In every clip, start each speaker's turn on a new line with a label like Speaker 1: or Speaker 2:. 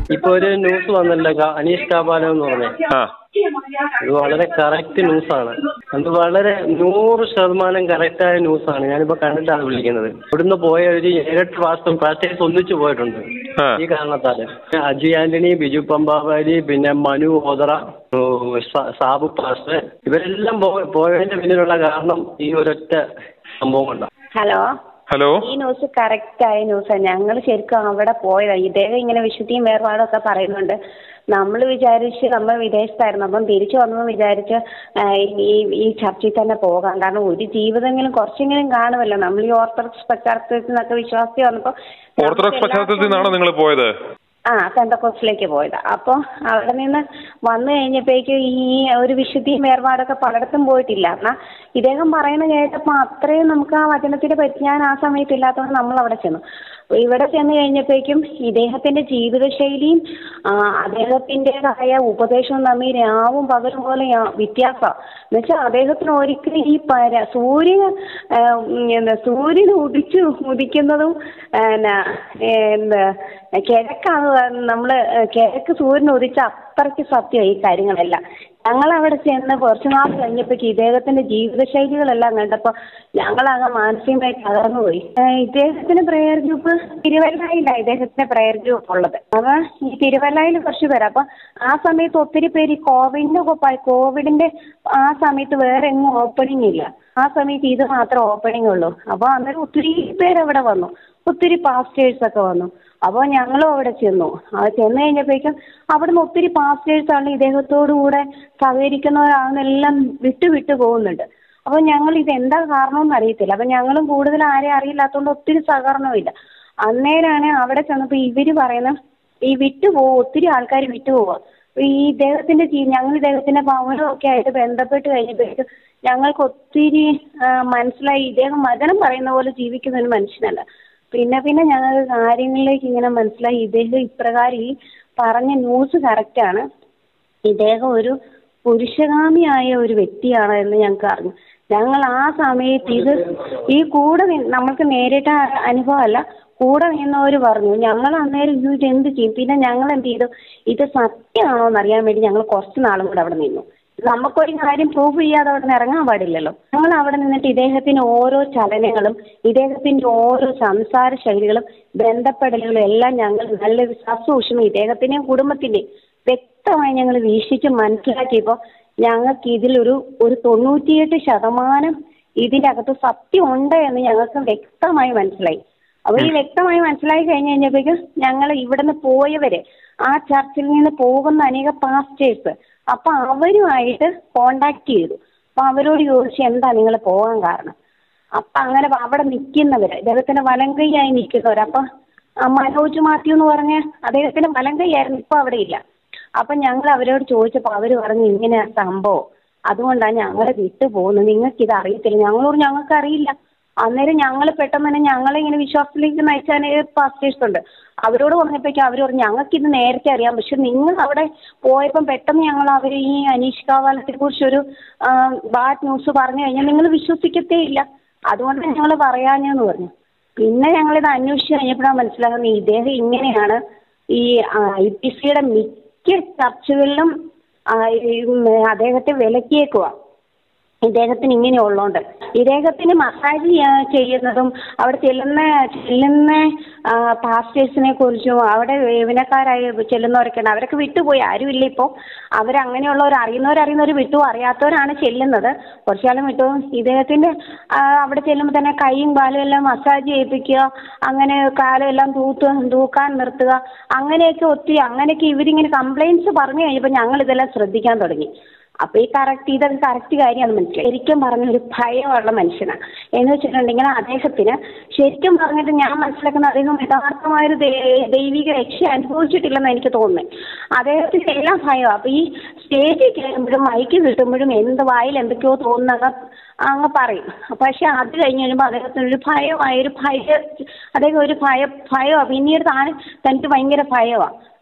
Speaker 1: ഇപ്പൊ ഒരു ന്യൂസ് വന്നല്ലോ ക- അനീഷ് കാപാലം എന്ന് പറഞ്ഞേ
Speaker 2: ആ
Speaker 1: അത് വളരെ കറക്റ്റ് ന്യൂസാണ് അത് വളരെ നൂറ് ശതമാനം കറക്റ്റായ ന്യൂസാണ് ഞാനിപ്പോ കണ്ടിട്ടാണ് വിളിക്കുന്നത് ഇവിടുന്ന് പോയ ഒരു ഏഴെട്ട് പ്രാവശ്യം പാസ്റ്റേഴ്സ് ഒന്നിച്ചു പോയിട്ടുണ്ട്
Speaker 2: ആ.
Speaker 1: ഈ കാരണത്താല് അജി ആന്റണി ബിജു പമ്പാവാരി പിന്നെ മനു ഓതറ ഓ, സ- സാബു പാസ്റ്റർ ഇവരെല്ലാം പോ- പോയതിന്റെ പിന്നിലുള്ള കാരണം ഈ ഒരൊറ്റ സംഭവം കൊണ്ടാണ്
Speaker 3: ഹലോ
Speaker 2: ഹലോ
Speaker 3: ഈ ന്യൂസ് കറക്റ്റ് ആയ ന്യൂസാണ് ഞങ്ങൾ ശരിക്കും അവിടെ പോയതാണ് ഇദ്ദേഹം ഇങ്ങനെ വിശുദ്ധിയും വേർപാടും ഒക്കെ പറയുന്നുണ്ട് നമ്മൾ വിചാരിച്ച് നമ്മൾ വിദേശത്തായിരുന്നു അപ്പം തിരിച്ചു വന്നപ്പോൾ വിചാരിച്ച് ആ, ഈ ഈ ചർച്ചയിൽ തന്നെ പോകാം കാരണം ഒരു ജീവിതമെങ്കിലും കുറച്ചെങ്കിലും കാണുമല്ലോ നമ്മൾ ഈ ഓർത്തഡോക്സ് പശ്ചാത്തലത്തിൽ നിന്നൊക്കെ വിശ്വാസി വന്നപ്പോൾ
Speaker 2: ഓർത്തഡോക്സ് പശ്ചാത്തലത്തിൽ നിന്നാണോ നിങ്ങൾ പോയത്
Speaker 3: ആ പെന്തക്കോസിലേക്ക് പോയത് അപ്പോൾ അവിടെ നിന്ന് വന്നു കഴിഞ്ഞപ്പോഴേക്കും ഈ ഒരു വിശുദ്ധിയും വേർപാടൊക്കെ പലയിടത്തും പോയിട്ടില്ല എന്നാൽ ഇദ്ദേഹം പറയുന്ന കേട്ടപ്പോൾ അത്രയും നമുക്ക് ആ വചനത്തിന്റെ പരിജ്ഞാനം ആ സമയത്ത് ഇല്ലാത്തതുകൊണ്ട് നമ്മൾ അവിടെ ചെന്നു അപ്പോൾ ഇവിടെ ചെന്ന് കഴിഞ്ഞപ്പോഴേക്കും ഇദ്ദേഹത്തിന്റെ ജീവിതശൈലിയും ആ, അദ്ദേഹത്തിൻ്റെതായ ഉപദേശവും തമ്മിൽ രാവും പകലും പോലെ വ്യത്യാസമാണ് എന്നുവെച്ചാൽ അദ്ദേഹത്തിന് ഒരിക്കലും ഈ പര സൂര്യൻ ആ, ഉം, എന്താ സൂര്യൻ ഉദിച്ചു ഉദിക്കുന്നതും ആ, എന്നാ, എന്താ കിഴക്കാണ് നമ്മൾ കിഴക്ക് സൂര്യൻ ഉദിച്ച അത്രയ്ക്ക് സത്യമാണ് ഈ കാര്യങ്ങളെല്ലാം ഞങ്ങൾ അവിടെ ചെന്ന് കുറച്ചു നാൾ കഴിഞ്ഞപ്പോഴേക്ക് ഇദ്ദേഹത്തിന്റെ ജീവിതശൈലികളെല്ലാം കണ്ടപ്പോൾ ഞങ്ങളങ്ങ് മാനസികമായി തകർന്നുപോയി ഏഹ് ഇദ്ദേഹത്തിന്റെ പ്രയർ ഗ്രൂപ്പ് തിരുവല്ലയിലാണ് ഇദ്ദേഹത്തിന്റെ പ്രയർ ഗ്രൂപ്പ് ഉള്ളത് അപ്പൊ ഈ തിരുവല്ലയിൽ കുറച്ച് പേര് അപ്പൊ ആ സമയത്ത് ഒത്തിരി പേര് ഈ കോവിഡിന്റെ ഒക്കെ കോവിഡിന്റെ ആ സമയത്ത് വേറെ എങ്ങും ഓപ്പണിംഗ് ഇല്ല ആ സമയത്ത് ഇത് മാത്രം ഓപ്പണിംഗ് ഉള്ളൂ അപ്പൊ അന്നേരം ഒത്തിരി പേര് അവിടെ വന്നു ഒത്തിരി പാസ്റ്റേഴ്സ് ഒക്കെ വന്നു അപ്പോൾ ഞങ്ങളും അവിടെ ചെന്നു അത് ചെന്ന് കഴിഞ്ഞപ്പോഴേക്കും അവിടുന്ന് ഒത്തിരി പാസ്റ്റേഴ്സ് ആണ് ഇദ്ദേഹത്തോടു കൂടെ സഹകരിക്കുന്നവരാണെന്നെല്ലാം വിട്ടു വിട്ടു പോകുന്നുണ്ട് അപ്പോൾ ഞങ്ങൾ ഇത് എന്താ കാരണമെന്ന് അറിയത്തില്ല അപ്പം ഞങ്ങളും കൂടുതൽ ആരെയും അറിയില്ലാത്തതുകൊണ്ട് ഒത്തിരി സഹകരണമില്ല അന്നേരമാണ് അവിടെ ചെന്നപ്പോൾ ഇവർ പറയുന്ന ഈ വിട്ടു പോകും ഒത്തിരി ആൾക്കാർ വിട്ടു പോവുക ഈ ഇദ്ദേഹത്തിന്റെ ജീ- ഞങ്ങൾ ഇദ്ദേഹത്തിന്റെ ഭവനമൊക്കെ ആയിട്ട് ബന്ധപ്പെട്ട് കഴിഞ്ഞപ്പോഴേക്കും ഞങ്ങൾക്ക് ഒത്തിരി ആ, മനസ്സിലായി ഇദ്ദേഹം വചനം പറയുന്ന പോലെ ജീവിക്കുന്ന ഒരു മനുഷ്യനല്ല പിന്നെ പിന്നെ ഞങ്ങൾ കാര്യങ്ങളിലേക്ക് ഇങ്ങനെ മനസ്സിലായി ഇദ്ദേഹം ഇപ്രകാരം ഈ പറഞ്ഞ ന്യൂസ് കറക്റ്റാണ് ഇദ്ദേഹം ഒരു പുരുഷകാമിയായ ഒരു വ്യക്തിയാണ് എന്ന് ഞങ്ങൾക്ക് അറിഞ്ഞു ഞങ്ങൾ ആ സമയത്ത് ഇത് ഈ കൂടെ നി- നമ്മൾക്ക് നേരിട്ട അനുഭവമല്ല കൂടെ നിന്നവർ പറഞ്ഞു ഞങ്ങൾ അന്നേരം ഇത് ഇത് എന്ത് ചെയ്യും പിന്നെ ഞങ്ങൾ എന്ത് ചെയ്തു ഇത് സത്യമാണോ എന്ന് അറിയാൻ വേണ്ടി ഞങ്ങൾ കുറച്ച് നാളും കൂടെ അവിടെ നിന്നു നമുക്കൊരു കാര്യം പ്രൂവ് ചെയ്യാതെ അവിടെ നിന്ന് ഇറങ്ങാൻ പാടില്ലല്ലോ ഞങ്ങൾ അവിടെ നിന്നിട്ട് ഇദ്ദേഹത്തിന്റെ ഓരോ ചലനങ്ങളും ഇദ്ദേഹത്തിന്റെ ഓരോ സംസാര ശൈലികളും ബന്ധപ്പെടലുകളും എല്ലാം ഞങ്ങൾ നല്ല സസൂക്ഷ്മം ഇദ്ദേഹത്തിന്റെയും കുടുംബത്തിന്റെയും വ്യക്തമായി ഞങ്ങൾ വീക്ഷിച്ച് മനസ്സിലാക്കിയപ്പോൾ ഞങ്ങൾക്ക് ഇതിലൊരു ഒരു തൊണ്ണൂറ്റിയെട്ട് ശതമാനം ഇതിന്റെ അകത്ത് സത്യം ഉണ്ട് എന്ന് ഞങ്ങൾക്ക് വ്യക്തമായി മനസ്സിലായി അപ്പൊ ഈ വ്യക്തമായി മനസ്സിലായി കഴിഞ്ഞ് കഴിഞ്ഞപ്പോഴേക്കും ഞങ്ങൾ ഇവിടുന്ന് പോയവര് ആ ചർച്ചിൽ നിന്ന് പോകുന്ന അനേക പാസ്റ്റേഴ്സ് അപ്പൊ അവരുമായിട്ട് കോണ്ടാക്ട് ചെയ്തു അപ്പൊ അവരോട് ചോദിച്ചു എന്താ നിങ്ങൾ പോകാൻ കാരണം അപ്പൊ അങ്ങനെ അവിടെ നിൽക്കുന്നവര് ഇദ്ദേഹത്തിന്റെ വലങ്കൈയായി നിൽക്കുന്നവര് അപ്പൊ ആ മനോജ് മാത്യു എന്ന് പറഞ്ഞ അദ്ദേഹത്തിന്റെ വലങ്കൈയായിരുന്നു ഇപ്പൊ അവിടെ ഇല്ല അപ്പൊ ഞങ്ങൾ അവരോട് ചോദിച്ചപ്പോൾ അവര് പറഞ്ഞു ഇങ്ങനെ സംഭവം അതുകൊണ്ടാണ് ഞങ്ങളെ വിട്ടു പോകുന്നത് നിങ്ങൾക്ക് ഇത് അറിയത്തില്ല ഞങ്ങളോട് ഞങ്ങൾക്ക് അറിയില്ല അന്നേരം ഞങ്ങൾ പെട്ടെന്ന് തന്നെ ഞങ്ങളെ ഇങ്ങനെ വിശ്വാസത്തിലേക്ക് നയിച്ചാൽ പാസ്റ്റേഴ്സ് ഉണ്ട് അവരോട് പറഞ്ഞപ്പോഴേക്കും അവർ പറഞ്ഞു ഞങ്ങൾക്ക് ഇത് നേരത്തെ അറിയാം പക്ഷെ നിങ്ങൾ അവിടെ പോയപ്പം പെട്ടെന്ന് ഞങ്ങൾ അവർ ഈ അനീഷ് കാവാലത്തെ കുറിച്ചൊരു ബാഡ് ന്യൂസ് പറഞ്ഞു കഴിഞ്ഞാൽ നിങ്ങൾ വിശ്വസിക്കത്തേ ഇല്ല അതുകൊണ്ട് ഞങ്ങൾ പറയാഞ്ഞെന്ന് പറഞ്ഞു പിന്നെ ഞങ്ങളിത് അന്വേഷിച്ച് കഴിഞ്ഞപ്പോഴാണ് മനസ്സിലാകുന്നത് ഇദ്ദേഹം ഇങ്ങനെയാണ് ഈ ഐ പി സിയുടെ മിക്ക ചർച്ചകളിലും ആ, ഈ, ഉം, അദ്ദേഹത്തെ വിലക്കിയേക്കുക ഇദ്ദേഹത്തിന് ഇങ്ങനെയുള്ളതുകൊണ്ട് ഇദ്ദേഹത്തിന് മസാജ് ചെയ്യാ- ചെയ്യുന്നതും അവിടെ ചെല്ലുന്ന ചെല്ലുന്ന പാസ്റ്റേഴ്സിനെ കുറിച്ചും അവിടെ വേവനക്കാരായി ചെല്ലുന്നവരൊക്കെയാണ് അവരൊക്കെ വിട്ടുപോയി ആരുമില്ല ഇപ്പോൾ അവരങ്ങനെയുള്ളവർ അറിയുന്നവർ അറിയുന്നവർ വിട്ടു അറിയാത്തവരാണ് ചെല്ലുന്നത് കുറച്ചു കാലം വിട്ടു ഇദ്ദേഹത്തിന്റെ ആ, അവിടെ ചെല്ലുമ്പോൾ തന്നെ കൈയും കാലും എല്ലാം മസാജ് ചെയ്യിപ്പിക്കുക അങ്ങനെ കാലും എല്ലാം തൂത്ത് തൂക്കാൻ നിർത്തുക അങ്ങനെയൊക്കെ ഒത്തിരി അങ്ങനെയൊക്കെ ഇവരിങ്ങനെ കംപ്ലയിൻസ് പറഞ്ഞു കഴിഞ്ഞപ്പോൾ ഞങ്ങൾ ഇതെല്ലാം ശ്രദ്ധിക്കാൻ തുടങ്ങി അപ്പൊ ഈ കറക്റ്റ് ഇതൊക്കെ കറക്റ്റ് കാര്യമാണ് മനസ്സിലായി ശരിക്കും പറഞ്ഞ ഒരു ഭയമുള്ള മനുഷ്യനാണ് എന്ന് വെച്ചിട്ടുണ്ടെങ്കിൽ അദ്ദേഹത്തിന് ശരിക്കും പറഞ്ഞിട്ട് ഞാൻ മനസ്സിലാക്കുന്ന അദ്ദേഹം യഥാർത്ഥമായൊരു ദൈ- ദൈവിക രക്ഷ അനുഭവിച്ചിട്ടില്ലെന്ന് എനിക്ക് തോന്നുന്നത് അദ്ദേഹത്തിന് എല്ലാം ഭയമാണ് അപ്പൊ ഈ സ്റ്റേജിൽ കയറുമ്പോഴും മൈക്ക് കിട്ടുമ്പോഴും എന്ത് വായിൽ എന്തൊക്കെയോ തോന്നുന്നൊക്കെ അങ്ങ് പറയും പക്ഷെ അത് കഴിഞ്ഞ് കഴിയുമ്പോൾ അദ്ദേഹത്തിന് ഒരു ഭയമായ ഒരു ഭയ അദ്ദേഹം ഒരു ഭയ ഭയമാണ് പിന്നീട് താൻ തനിക്ക് ഭയങ്കര ഭയമാണ്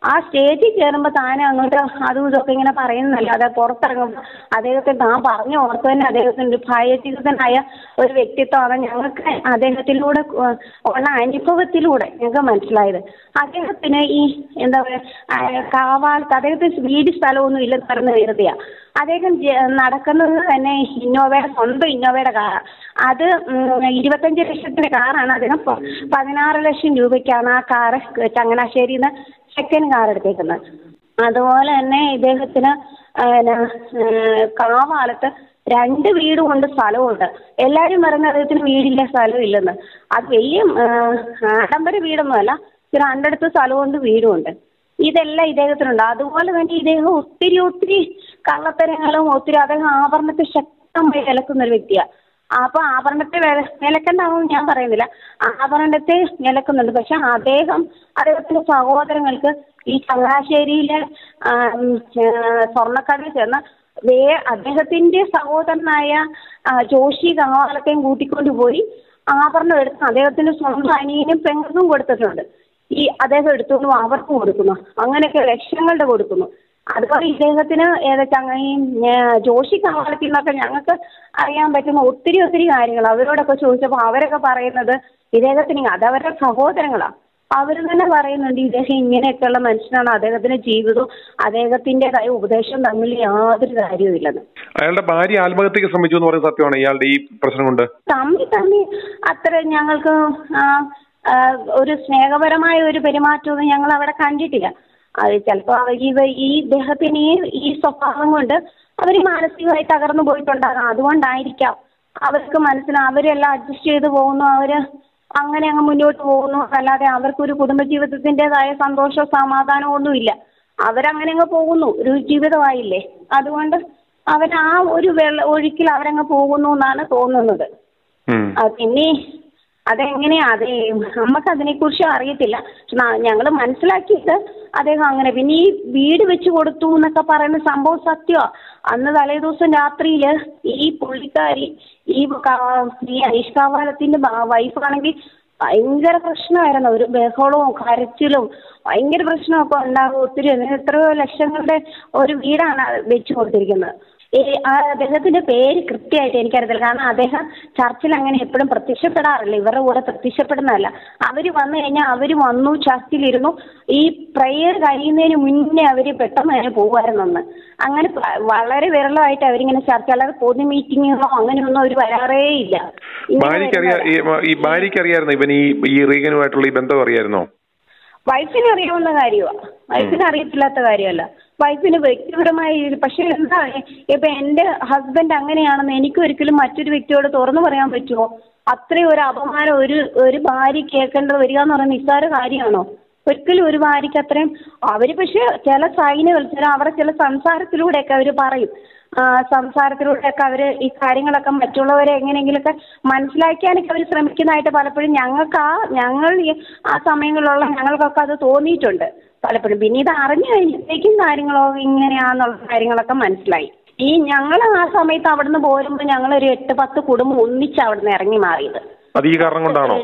Speaker 3: ആ സ്റ്റേജിൽ കയറുമ്പോൾ താൻ അങ്ങോട്ട് അതും ഇതൊക്കെ ഇങ്ങനെ പറയുന്നല്ലാതെ പുറത്തിറങ്ങുമ്പോൾ അദ്ദേഹത്തെ താൻ പറഞ്ഞു ഓർത്ത് തന്നെ അദ്ദേഹത്തിന് ഒരു ഭയചിതനായ ഒരു വ്യക്തിത്വമാണ് ഞങ്ങൾക്ക് അദ്ദേഹത്തിലൂടെ ഉ- ഉള്ള അനുഭവത്തിലൂടെ ഞങ്ങൾക്ക് മനസ്സിലായത് അദ്ദേഹത്തിന് ഈ എന്താ പറയുക കാവാളത്ത് അദ്ദേഹത്തിന് വീട് സ്ഥലമൊന്നും ഇല്ലെന്ന് പറഞ്ഞ് കരുതിയാ അദ്ദേഹം ജ- നടക്കുന്നത് തന്നെ ഇന്നോവയുടെ സ്വന്തം ഇന്നോവയുടെ കാറാണ് അത് ഉം, ഇരുപത്തഞ്ച് ലക്ഷത്തിന്റെ കാറാണ് അദ്ദേഹം പ- പതിനാറ് ലക്ഷം രൂപയ്ക്കാണ് ആ കാറ് ചങ്ങനാശ്ശേരിയിൽ നിന്ന് സെക്കൻഡ് കാർ എടുത്തേക്കുന്നത് അതുപോലെ തന്നെ ഇദ്ദേഹത്തിന് പിന്നെ, ഏഹ്, കാവാലത്ത് രണ്ട് വീടും ഉണ്ട് സ്ഥലമുണ്ട് എല്ലാവരും പറയുന്നത് അദ്ദേഹത്തിന് വീടില്ല സ്ഥലമില്ലെന്ന് അത് വലിയ ഏഹ്, ആഡംബര വീടൊന്നുമല്ല ഒരു രണ്ടിടത്ത് സ്ഥലമുണ്ട് വീടുമുണ്ട് ഇതെല്ലാം ഇദ്ദേഹത്തിനുണ്ട് അതുപോലെ തന്നെ ഇദ്ദേഹം ഒത്തിരി ഒത്തിരി കള്ളത്തരങ്ങളും ഒത്തിരി അദ്ദേഹം ആഭരണത്തെ ശക്തമായി വിലക്കുന്ന ഒരു വ്യക്തിയാണ് അപ്പൊ ആഭരണത്തെ വില- വിലക്കണ്ടാവും ഞാൻ പറയുന്നില്ല ആഭരണത്തെ വിലക്കുന്നുണ്ട് പക്ഷെ അദ്ദേഹം അദ്ദേഹത്തിന്റെ സഹോദരങ്ങൾക്ക് ഈ ചങ്ങനാശ്ശേരിയിലെ ആ, ഉം, ഏ, സ്വർണ്ണക്കടയിൽ ചെന്ന് വേ അദ്ദേഹത്തിന്റെ സഹോദരനായ ആ, ജോഷി കങ്ങാലത്തെയും കൂട്ടിക്കൊണ്ട് പോയി ആഭരണം എടുത്ത് അദ്ദേഹത്തിന്റെ സ്വന്തം അനിയനും പെങ്ങൾക്കും കൊടുത്തിട്ടുണ്ട് ഈ അദ്ദേഹം എടുത്തുകൊണ്ട് പോയി അവർക്കും കൊടുക്കുന്നു അങ്ങനെയൊക്കെ ലക്ഷങ്ങളുടെ കൊടുക്കുന്നു അതുപോലെ ഇദ്ദേഹത്തിന് ഏതാ ചങ്ങ ഈ ഏ, ജോഷി കവാലത്തിൽ നിന്നൊക്കെ ഞങ്ങൾക്ക് അറിയാൻ പറ്റുന്ന ഒത്തിരി ഒത്തിരി കാര്യങ്ങൾ അവരോടൊക്കെ ചോദിച്ചപ്പോൾ അവരൊക്കെ പറയുന്നത് ഇദ്ദേഹത്തിന് അതവരുടെ സഹോദരങ്ങളാണ് അവർ തന്നെ പറയുന്നുണ്ട് ഇദ്ദേഹം ഇങ്ങനെയൊക്കെയുള്ള മനുഷ്യനാണ് അദ്ദേഹത്തിന്റെ ജീവിതവും അദ്ദേഹത്തിൻ്റെതായ ഉപദേശവും തമ്മിൽ യാതൊരു കാര്യവുമില്ലെന്ന്
Speaker 2: അയാളുടെ ഭാര്യ ആത്മഹത്യക്ക് ശ്രമിച്ചു എന്ന് പറയുന്നത് സത്യമാണ് ഇയാളുടെ ഈ പ്രശ്നം കൊണ്ട്
Speaker 3: തമ്മി തമ്മി അത്ര ഞങ്ങൾക്ക് ആ, ആ, ഒരു സ്നേഹപരമായ ഒരു പെരുമാറ്റമൊന്നും ഞങ്ങൾ അവിടെ കണ്ടിട്ടില്ല അത് ചിലപ്പോൾ ഇവ ഈ ഇദ്ദേഹത്തിന് ഈ ഈ സ്വഭാവം കൊണ്ട് അവർ മാനസികമായി തകർന്നു പോയിട്ടുണ്ടാകാം അതുകൊണ്ടായിരിക്കാം അവർക്ക് മനസ്സിന് അവരെല്ലാം അഡ്ജസ്റ്റ് ചെയ്ത് പോകുന്നു അവര് അങ്ങനെ അങ്ങ് മുന്നോട്ട് പോകുന്നു അല്ലാതെ അവർക്കൊരു കുടുംബജീവിതത്തിൻ്റെതായ സന്തോഷവും സമാധാനവും ഒന്നുമില്ല അവരങ്ങനെ അങ്ങ് പോകുന്നു ഒരു ജീവിതമായില്ലേ അതുകൊണ്ട് അവർ ആ ഒരു വെള്ള ഒഴുക്കിൽ അവരങ്ങ് പോകുന്നു എന്നാണ് തോന്നുന്നത്
Speaker 2: ഉം.
Speaker 3: ആ, പിന്നെ അതെങ്ങനെയാ അതെ നമുക്ക് അതിനെക്കുറിച്ച് അറിയത്തില്ല ഞങ്ങൾ മനസ്സിലാക്കിയിട്ട് അദ്ദേഹം അങ്ങനെ പിന്നെ ഈ വീട് വെച്ച് കൊടുത്തു എന്നൊക്കെ പറയുന്ന സംഭവം സത്യമാ അന്ന് തലേ ദിവസം രാത്രിയിൽ ഈ പുള്ളിക്കാരി ഈ കാ- ഈ അനീഷ് കാവാലത്തിന്റെ വൈഫാണെങ്കിൽ ഭയങ്കര പ്രശ്നമായിരുന്നു ഒരു ബഹളവും കരച്ചിലും ഭയങ്കര പ്രശ്നമൊക്കെ ഉണ്ടാകും ഒത്തിരി എത്രയോ ലക്ഷങ്ങളുടെ ഒരു വീടാണ് വെച്ച് കൊടുത്തിരിക്കുന്നത് ഈ ആ അദ്ദേഹത്തിന്റെ പേര് കൃത്യമായിട്ട് എനിക്കറിയത്തില്ല കാരണം അദ്ദേഹം ചർച്ചിൽ അങ്ങനെ എപ്പോഴും പ്രത്യക്ഷപ്പെടാറില്ല ഇവരുടെ കൂടെ പ്രത്യക്ഷപ്പെടുന്നതല്ല അവർ വന്നു കഴിഞ്ഞാൽ അവർ വന്നു ചർച്ചിലിരുന്നു ഈ പ്രേയർ കഴിയുന്നതിന് മുന്നേ അവർ പെട്ടെന്ന് തന്നെ പോകുമായിരുന്നെന്ന് അങ്ങനെ പ- വളരെ വിരളമായിട്ട് അവരിങ്ങനെ ചർച്ച അല്ലാതെ പൊതു മീറ്റിങ്ങുകളോ അങ്ങനെയൊന്നും അവർ വരാറേ ഇല്ല ഇങ്ങനെ
Speaker 2: ഭാര്യയ്ക്ക് അറിയാ
Speaker 3: വരുന്നവരാ.
Speaker 2: ഈ- ഈ ഭാര്യയ്ക്ക് അറിയായിരുന്നു ഇവൻ ഈ ഈ റീഗനുമായിട്ടുള്ള ഈ ബന്ധം അറിയായിരുന്നോ
Speaker 3: വൈഫിന് അറിയാവുന്ന കാര്യമാണ് വൈഫിന് അറിയത്തില്ലാത്ത കാര്യമല്ല വൈഫിന് വ്യക്തിപരമായി പക്ഷെ എന്താ ഇപ്പൊ എന്റെ ഹസ്ബൻഡ് അങ്ങനെയാണെന്ന് എനിക്ക് ഒരിക്കലും മറ്റൊരു വ്യക്തിയോട് തുറന്നു പറയാൻ പറ്റുമോ അത്രയും ഒരു അപമാനം ഒരു ഒരു ഭാര്യ കേൾക്കേണ്ടത് വരിക എന്ന് പറയുന്നത് നിസ്സാര കാര്യമാണോ ഒരിക്കലും ഒരു ഭാര്യയ്ക്ക് അത്രയും അവർ പക്ഷെ ചില സൈനുകൾ ചില അവരുടെ ചില സംസാരത്തിലൂടെയൊക്കെ അവർ പറയും ആ, സംസാരത്തിലൂടെയൊക്കെ അവർ ഈ കാര്യങ്ങളൊക്കെ മറ്റുള്ളവരെ എങ്ങനെയെങ്കിലുമൊക്കെ മനസ്സിലാക്കാനൊക്കെ അവർ ശ്രമിക്കുന്നതായിട്ട് പലപ്പോഴും ഞങ്ങൾക്ക് ആ ഞങ്ങൾ ഈ ആ സമയങ്ങളിലുള്ള ഞങ്ങൾക്കൊക്കെ അത് തോന്നിയിട്ടുണ്ട് പലപ്പോഴും പിന്നെ ഇത് അറിഞ്ഞു കഴിഞ്ഞപ്പോഴേക്കും കാര്യങ്ങളോ ഇങ്ങനെയാന്നുള്ള കാര്യങ്ങളൊക്കെ മനസ്സിലായി ഈ ഞങ്ങൾ ആ സമയത്ത് അവിടുന്ന് പോരുമ്പോൾ ഞങ്ങളൊരു എട്ട് പത്ത് കുടുംബം ഒന്നിച്ച് അവിടുന്ന് ഇറങ്ങി മാറിയത്
Speaker 2: അത് ഈ കാരണം കൊണ്ടാണോ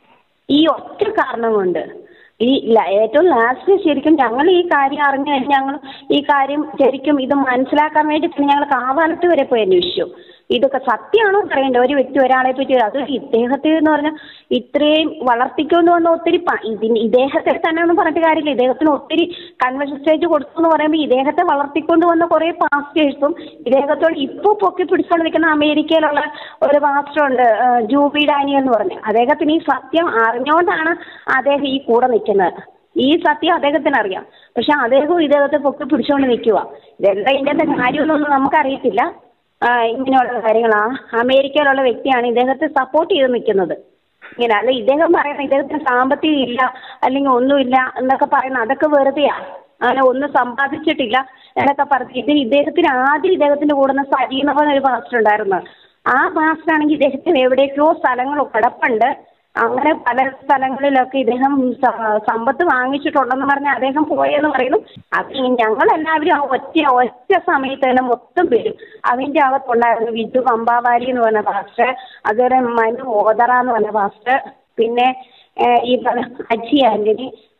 Speaker 3: ഈ ഒറ്റ കാരണം കൊണ്ട് ഈ ല- ഏറ്റവും ലാസ്റ്റ് ശരിക്കും ഞങ്ങൾ ഈ കാര്യം അറിഞ്ഞു കഴിഞ്ഞ് ഞങ്ങൾ ഈ കാര്യം ശരിക്കും ഇത് മനസ്സിലാക്കാൻ വേണ്ടി തന്നെ ഞങ്ങൾ കാവാലത്ത് വരെ പോയി അന്വേഷിച്ചു ഇതൊക്കെ സത്യമാണോ പറയണ്ടേ ഒരു വ്യക്തി ഒരാളെ പറ്റി അത് ഇദ്ദേഹത്തെ എന്ന് പറഞ്ഞാൽ ഇത്രയും വളർത്തിക്കൊണ്ട് വന്ന ഒത്തിരി പ- ഇതിന് ഇദ്ദേഹത്തെ തന്നെ ഒന്നും പറഞ്ഞിട്ട് കാര്യമില്ല ഇദ്ദേഹത്തിന് ഒത്തിരി കൺവെൻഷൻ സ്റ്റേജ് കൊടുത്തു എന്ന് പറയുമ്പോൾ ഇദ്ദേഹത്തെ വളർത്തിക്കൊണ്ട് വന്ന കുറേ പാസ്റ്റേഴ്സും ഇദ്ദേഹത്തോട് ഇപ്പോൾ പൊക്കി പിടിച്ചുകൊണ്ട് നിൽക്കുന്ന അമേരിക്കയിലുള്ള ഒരു പാസ്റ്റർ ഉണ്ട് ആ, ജൂബി ഡാനിയൽ എന്ന് പറഞ്ഞ് അദ്ദേഹത്തിന് ഈ സത്യം അറിഞ്ഞുകൊണ്ടാണ് അദ്ദേഹം ഈ കൂടെ നിൽക്കുന്നത് ഈ സത്യം അദ്ദേഹത്തിന് അറിയാം പക്ഷെ അദ്ദേഹവും ഇദ്ദേഹത്തെ പൊക്കി പിടിച്ചുകൊണ്ട് നിൽക്കുക ഇതെന്താ ഇതിൻ്റെ കാര്യമൊന്നും നമുക്കറിയത്തില്ല ആ, ഇങ്ങനെയുള്ള കാര്യങ്ങളാ അമേരിക്കയിലുള്ള വ്യക്തിയാണ് ഇദ്ദേഹത്തെ സപ്പോർട്ട് ചെയ്ത് നിൽക്കുന്നത് ഇങ്ങനെ അല്ല ഇദ്ദേഹം പറയുന്ന ഇദ്ദേഹത്തിന് സാമ്പത്തികം ഇല്ല അല്ലെങ്കിൽ ഒന്നുമില്ല എന്നൊക്കെ പറയുന്ന അതൊക്കെ വെറുതെയാ അങ്ങനെ ഒന്നും സമ്പാദിച്ചിട്ടില്ല എന്നൊക്കെ പറഞ്ഞ് ഇത് ഇദ്ദേഹത്തിന് ആദ്യം ഇദ്ദേഹത്തിന്റെ കൂടെ നിന്ന് സജി എന്ന് പറഞ്ഞ ഒരു പാസ്റ്റർ ഉണ്ടായിരുന്നു ആ പാസ്റ്റർ ആണെങ്കിൽ ഇദ്ദേഹത്തിന് എവിടേക്കോ സ്ഥലങ്ങൾ കിടപ്പുണ്ട് അങ്ങനെ പല സ്ഥലങ്ങളിലൊക്കെ ഇദ്ദേഹം സ- സമ്പത്ത് വാങ്ങിച്ചിട്ടുണ്ടെന്ന് പറഞ്ഞ് അദ്ദേഹം പോയെന്ന് പറയുന്നു അത് ഈ ഞങ്ങളെല്ലാവരും ആ ഒറ്റ ഒറ്റ സമയത്ത് തന്നെ മൊത്തം പേരും അതിൻ്റെ അകത്തുണ്ടായിരുന്നു വിജു പമ്പാവാരി എന്ന് പറഞ്ഞ പാസ്റ്റർ അതുപോലെ മനു ഓതറ എന്ന് പറഞ്ഞ പാസ്റ്റർ പിന്നെ ഏഹ്, ഈ പറഞ്ഞ അജി ആന്റണി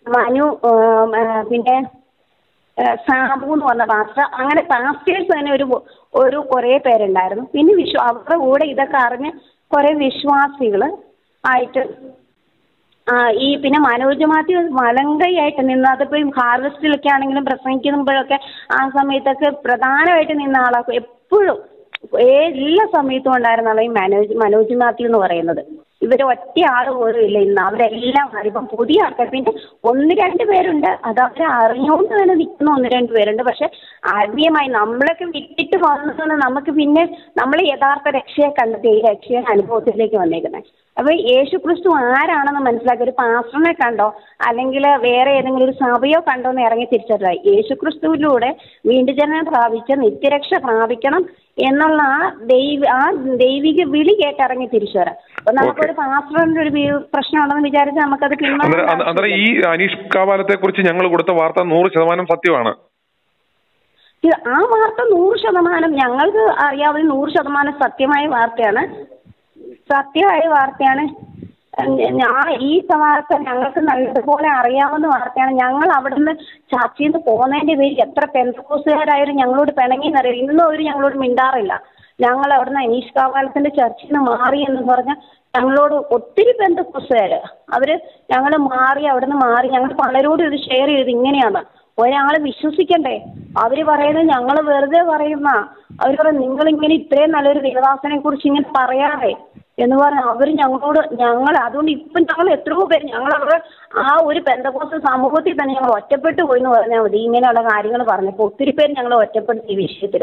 Speaker 3: മനു ഉം, ആ, പിന്നെ ആ, സാബു എന്ന് പറഞ്ഞ പാസ്റ്റർ അങ്ങനെ പാസ്റ്റേഴ്സ് തന്നെ ഒരു ഒരു കുറേ പേരുണ്ടായിരുന്നു പിന്നെ വിശ്വ അവരുടെ കൂടെ ഇതൊക്കെ അറിഞ്ഞ് കുറേ വിശ്വാസികൾ ആയിട്ട് ആ, ഈ പിന്നെ മനോജ് മാത്യു വലങ്കയായിട്ട് നിന്ന് അതിപ്പോൾ ഹാർവെസ്റ്റിലൊക്കെ ആണെങ്കിലും പ്രസംഗിക്കുമ്പോഴൊക്കെ ആ സമയത്തൊക്കെ പ്രധാനമായിട്ട് നിന്ന ആളാണ് എപ്പോഴും എല്ലാ സമയത്തും ഉണ്ടായിരുന്ന ആളാണ് ഈ മനോജ് മനോജ് മാത്യു എന്ന് പറയുന്നത് ഇവർ ഒറ്റ ആൾ പോലും ഇല്ല ഇന്ന് അവരെല്ലാം മാറി. ഇപ്പം പുതിയ ആൾക്കാർ പിന്നെ ഒന്ന് രണ്ട് പേരുണ്ട് അത് അവർ അറിഞ്ഞുകൊണ്ട് തന്നെ നിൽക്കുന്ന ഒന്ന് രണ്ട് പേരുണ്ട് പക്ഷെ ആത്മീയമായി നമ്മളൊക്കെ വിട്ടിട്ട് വന്നത് നമുക്ക് പിന്നെ നമ്മൾ യഥാർത്ഥ രക്ഷയെ കണ്ടെത്തി ഈ രക്ഷയെ അനുഭവത്തിലേക്ക് വന്നേക്കുന്നത് അപ്പൊ യേശു ക്രിസ്തു ആരാണെന്ന് മനസ്സിലാക്കി ഒരു പാസ്റ്ററിനെ കണ്ടോ അല്ലെങ്കിൽ വേറെ ഏതെങ്കിലും ഒരു സഭയോ കണ്ടോ എന്ന് ഇറങ്ങി തിരിച്ചറിയായി യേശു ക്രിസ്തുവിലൂടെ വീണ്ടുജനം പ്രാപിച്ച് നിത്യരക്ഷ പ്രാപിക്കണം എന്നുള്ള ആ ദൈവ ആ ദൈവിക വിളി കേട്ടിറങ്ങി തിരിച്ചു വരാം അപ്പൊ നമുക്കൊരു പാസ്റ്ററിന്റെ ഒരു വി- പ്രശ്നമുണ്ടെന്ന് വിചാരിച്ച് നമുക്കത്
Speaker 2: അന്നേരം അന്ന-
Speaker 3: പിന്മാറാൻ
Speaker 2: അന്നേരം ഈ അനീഷ് കാവാലത്തെ കുറിച്ച് ഞങ്ങൾ കൊടുത്ത വാർത്ത നൂറ് ശതമാനം സത്യമാണ്
Speaker 3: ഇത് ആ വാർത്ത നൂറ് ശതമാനം ഞങ്ങൾക്ക് അറിയാവുന്ന നൂറ് ശതമാനം സത്യമായ വാർത്തയാണ് സത്യമായ വാർത്തയാണ് ഞാൻ ഈ വാർത്ത ഞങ്ങൾക്ക് നല്ലതുപോലെ അറിയാവുന്ന വാർത്തയാണ് ഞങ്ങൾ അവിടുന്ന് ചർച്ചയിൽ നിന്ന് പോകുന്നതിന്റെ പേരിൽ എത്ര പെന്തക്കോസുകാരായാലും ഞങ്ങളോട് പിണങ്ങിയെന്നറിയാം ഇന്നും അവർ ഞങ്ങളോട് മിണ്ടാറില്ല ഞങ്ങൾ അവിടുന്ന് അനീഷ് കാവാലത്തിന്റെ ചർച്ചയിൽ നിന്ന് മാറി എന്ന് പറഞ്ഞാൽ ഞങ്ങളോട് ഒത്തിരി ബന്ധുക്കുസുകാര് അവര് ഞങ്ങൾ മാറി അവിടുന്ന് മാറി ഞങ്ങൾ പലരോടും ഇത് ഷെയർ ചെയ്ത് ഇങ്ങനെയാണ് ഒരാളെ വിശ്വസിക്കണ്ടേ അവര് പറയുന്നത് ഞങ്ങൾ വെറുതെ പറയുന്ന അവർ പറയും നിങ്ങൾ ഇങ്ങനെ ഇത്രയും നല്ലൊരു ദേവദാസനെ കുറിച്ച് ഇങ്ങനെ പറയാതെ എന്ന് പറഞ്ഞ അവർ ഞങ്ങളോട് ഞങ്ങൾ അതുകൊണ്ട് ഇപ്പം ഞങ്ങൾ എത്രയോ പേര് ഞങ്ങൾ അവരുടെ ആ ഒരു ബന്ധക്കോസ് സമൂഹത്തിൽ തന്നെ ഞങ്ങൾ ഒറ്റപ്പെട്ടു പോയി എന്ന് പറഞ്ഞാൽ മതി ഇങ്ങനെയുള്ള കാര്യങ്ങൾ പറഞ്ഞപ്പോൾ ഒത്തിരി പേര് ഞങ്ങൾ ഒറ്റപ്പെടുത്തി ഈ വിഷയത്തിൽ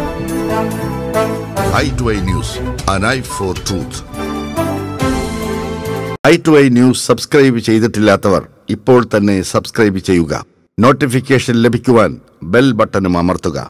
Speaker 4: Eye to Eye News an eye for truth Eye to Eye News subscribe ചെയ്തിട്ടില്ലാത്തവർ ഇപ്പോൾ തന്നെ സബ്സ്ക്രൈബ് ചെയ്യുക നോട്ടിഫിക്കേഷൻ ലഭിക്കുവാൻ ബെൽ ബട്ടണും അമർത്തുക